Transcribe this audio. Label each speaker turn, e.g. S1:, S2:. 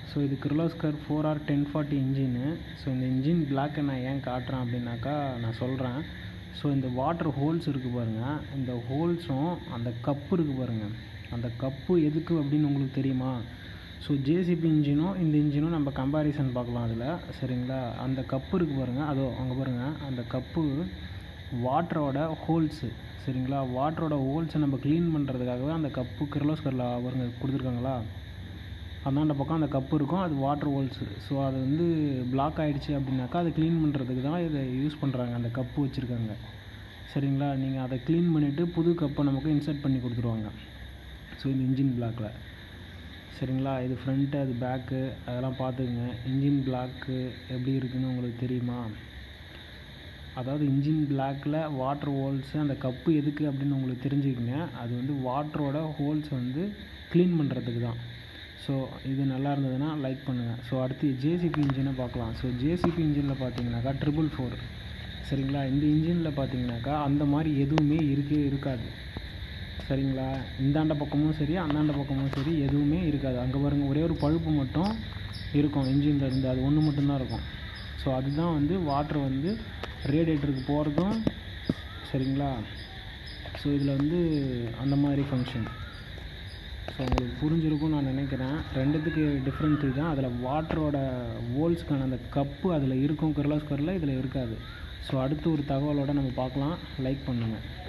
S1: so இது Kirloskar four R ten forty engine so இந்த engine பிளாக்கை நான் ஏன் காட்டுறேன் அப்படின்னாக்கா நான் சொல்கிறேன் ஸோ இந்த வாட்டர் ஹோல்ஸ் இருக்குது பாருங்கள் இந்த ஹோல்ஸும் அந்த கப்பு இருக்குது பாருங்கள் அந்த கப்பு எதுக்கு அப்படின்னு உங்களுக்கு தெரியுமா ஸோ ஜேசிபி இன்ஜினும் இந்த இன்ஜினும் நம்ம கம்பேரிசன் பார்க்கலாம் அதில் சரிங்களா அந்த கப்பு இருக்குது பாருங்கள் அதோ அங்கே பாருங்கள் அந்த கப்பு வாட்டரோட ஹோல்ஸு சரிங்களா வாட்டரோட ஹோல்ஸை நம்ம க்ளீன் பண்ணுறதுக்காகவே அந்த கப்பு கிர்லோஸ்கரில் அவருங்க கொடுத்துருக்காங்களா அந்தாண்ட பக்கம் அந்த கப்பு இருக்கும் அது வாட்டர் ஹோல்ஸு ஸோ அது வந்து பிளாக் ஆகிடுச்சு அப்படின்னாக்கா அதை க்ளீன் பண்ணுறதுக்கு தான் இதை யூஸ் பண்ணுறாங்க அந்த கப்பு வச்சுருக்காங்க சரிங்களா நீங்கள் அதை க்ளீன் பண்ணிவிட்டு புது கப்பை நமக்கு இன்சர்ட் பண்ணி கொடுத்துருவாங்க ஸோ இந்த இன்ஜின் பிளாக்கில் சரிங்களா இது ஃப்ரண்ட்டு அது பேக்கு அதெல்லாம் பார்த்துக்குங்க இன்ஜின் பிளாக்கு எப்படி இருக்குன்னு உங்களுக்கு தெரியுமா அதாவது இன்ஜின் பிளாக்கில் வாட்டர் ஹோல்ஸு அந்த கப்பு எதுக்கு அப்படின்னு உங்களுக்கு தெரிஞ்சுக்கங்க அது வந்து வாட்டரோட ஹோல்ஸ் வந்து க்ளீன் பண்ணுறதுக்கு தான் ஸோ இது நல்லா இருந்ததுன்னா லைக் பண்ணுங்கள் ஸோ அடுத்து ஜேசிபி இன்ஜினை பார்க்கலாம் ஸோ ஜேசிபி இன்ஜினில் பார்த்தீங்கன்னாக்கா ட்ரிபிள் ஃபோர் சரிங்களா இந்த இன்ஜினில் பார்த்தீங்கன்னாக்கா அந்த மாதிரி எதுவுமே இருக்கவே இருக்காது சரிங்களா இந்தாண்ட பக்கமும் சரி அந்தாண்ட பக்கமும் சரி எதுவுமே இருக்காது அங்கே பாருங்கள் ஒரே ஒரு பழுப்பு மட்டும் இருக்கும் இன்ஜினில் இருந்து அது ஒன்று மட்டும்தான் இருக்கும் ஸோ அதுதான் வந்து வாட்ரு வந்து ரேடியேட்டருக்கு போகிறதும் சரிங்களா ஸோ இதில் வந்து அந்த மாதிரி ஃபங்க்ஷன் ஸோ உங்களுக்கு புரிஞ்சிருக்கும்னு நான் நினைக்கிறேன் ரெண்டுத்துக்கு டிஃப்ரெண்ட் தான் அதில் வாட்டரோட ஹோல்ஸ்க்கான அந்த கப்பு அதில் இருக்கும் கிர்லாஸ்கரில் இதில் இருக்காது ஸோ அடுத்து ஒரு தகவலோடு நம்ம பார்க்கலாம் லைக் பண்ணுங்கள்